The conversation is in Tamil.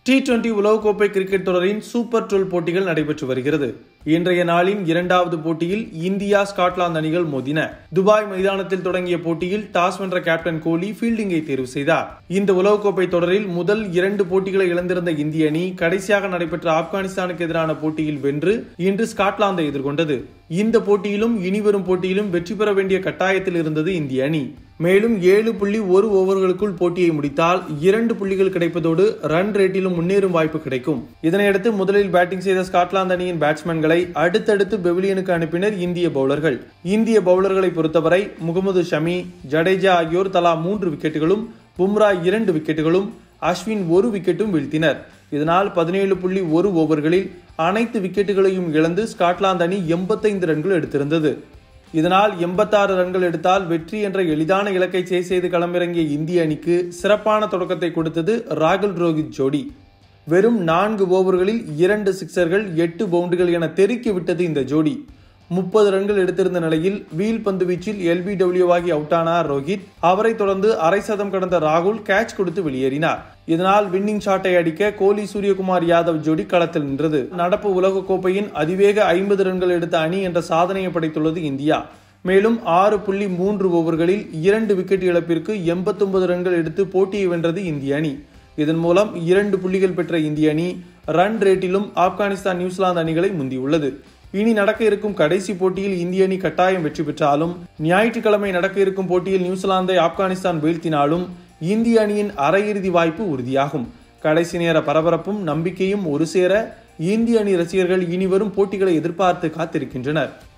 டி டுவெண்டி உலகக்கோப்பை கிரிக்கெட் தொடரின் சூப்பர் டுவெல் போட்டிகள் நடைபெற்று வருகிறது இன்றைய நாளின் இரண்டாவது போட்டியில் இந்தியா ஸ்காட்லாந்து அணிகள் மோதின துபாய் மைதானத்தில் தொடங்கிய போட்டியில் டாஸ் வென்ற கேப்டன் கோலி ஃபீல்டிங்கை தேர்வு செய்தார் இந்த உலகக்கோப்பை தொடரில் முதல் இரண்டு போட்டிகளை இழந்திருந்த இந்திய அணி கடைசியாக நடைபெற்ற ஆப்கானிஸ்தானுக்கு எதிரான போட்டியில் வென்று இன்று ஸ்காட்லாந்தை எதிர்கொண்டது இந்த போட்டியிலும் இனிவரும் போட்டியிலும் வெற்றி பெற வேண்டிய கட்டாயத்தில் இருந்தது இந்திய அணி மேலும் ஏழு புள்ளி ஒரு ஓவர்களுக்குள் போட்டியை முடித்தால் இரண்டு புள்ளிகள் கிடைப்பதோடு ரன் ரேட்டிலும் முன்னேறும் வாய்ப்பு கிடைக்கும் இதனையடுத்து முதலில் பேட்டிங் செய்த ஸ்காட்லாந்து அணியின் பேட்ஸ்மேன்களை அடுத்தடுத்து பெவிலியனுக்கு அனுப்பினர் இந்திய பவுலர்கள் இந்திய பவுலர்களை பொறுத்தவரை முகமது ஷமி ஜடேஜா ஆகியோர் தலா மூன்று விக்கெட்டுகளும் பும்ரா இரண்டு விக்கெட்டுகளும் அஸ்வின் ஒரு விக்கெட்டும் வீழ்த்தினர் இதனால் பதினேழு புள்ளி ஒரு ஓவர்களில் அனைத்து விக்கெட்டுகளையும் இழந்து ஸ்காட்லாந்து அணி எண்பத்தைந்து ரன்கள் எடுத்திருந்தது இதனால் எண்பத்தாறு ரன்கள் எடுத்தால் வெற்றி என்ற எளிதான இலக்கை சே செய்து களமிறங்கிய இந்திய அணிக்கு சிறப்பான தொடக்கத்தை கொடுத்தது ராகுல் ரோஹித் ஜோடி வெறும் நான்கு ஓவர்களில் இரண்டு சிக்சர்கள் எட்டு பவுண்டுகள் என தெருக்கி விட்டது இந்த ஜோடி முப்பது ரன்கள் எடுத்திருந்த நிலையில் வீல் பந்து வீச்சில் எல்பிடபிள்யூ ஆகி அவுட்டானார் ரோஹித் அவரை தொடர்ந்து அரை சதம் கடந்த ராகுல் கேட்ச் கொடுத்து வெளியேறினார் இதனால் வின்னிங் ஷாட்டை அடிக்க கோலி சூரியகுமார் யாதவ் ஜோடி களத்தில் நின்றது நடப்பு உலக கோப்பையின் அதிவேக ஐம்பது ரன்கள் எடுத்த அணி என்ற சாதனையை படைத்துள்ளது இந்தியா மேலும் ஆறு புள்ளி மூன்று ஓவர்களில் இரண்டு விக்கெட் இழப்பிற்கு எண்பத்தொன்பது ரன்கள் எடுத்து போட்டியை வென்றது இந்திய அணி இதன் மூலம் இரண்டு புள்ளிகள் பெற்ற இந்திய அணி ரன் ரேட்டிலும் ஆப்கானிஸ்தான் நியூசிலாந்து அணிகளை முந்தியுள்ளது இனி நடக்க இருக்கும் கடைசி போட்டியில் இந்திய அணி கட்டாயம் வெற்றி பெற்றாலும் ஞாயிற்றுக்கிழமை நடக்க இருக்கும் போட்டியில் நியூசிலாந்தை ஆப்கானிஸ்தான் வீழ்த்தினாலும் இந்திய அணியின் அரையிறுதி வாய்ப்பு உறுதியாகும் கடைசி நேர பரபரப்பும் நம்பிக்கையும் ஒரு சேர இந்திய அணி ரசிகர்கள் இனி வரும் போட்டிகளை எதிர்பார்த்து காத்திருக்கின்றனர்